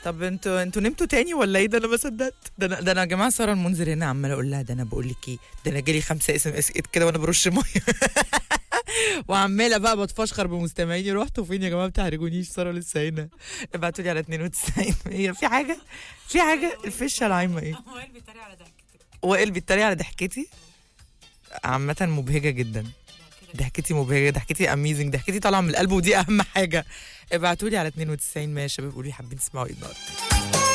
طب انتوا انتوا نمتوا تاني ولا ايه ده انا ما صدقت ده انا ده انا يا جماعه ساره المنذر هنا عماله اقول لها ده انا بقول لك ايه ده انا جالي خمسه اس ام اس كده وانا برش ميه وعماله بقى بتفشخر بمستمعيني رحتوا فين يا جماعه ما بتحرجونيش ساره لسه هنا ابعتوا لي على 92 هي في حاجه في حاجه الفشه العايمه ايه وائل بيتريق على ضحكتك وائل بيتريق على ضحكتي عامة مبهجة جدا ضحكتي مبهجة ضحكتي اميزنج ضحكتي طالعة من القلب ودي أهم حاجة ابعتوا لي على 92 ماشي يا شباب قولوا لي حابين تسمعوا ايه النهارده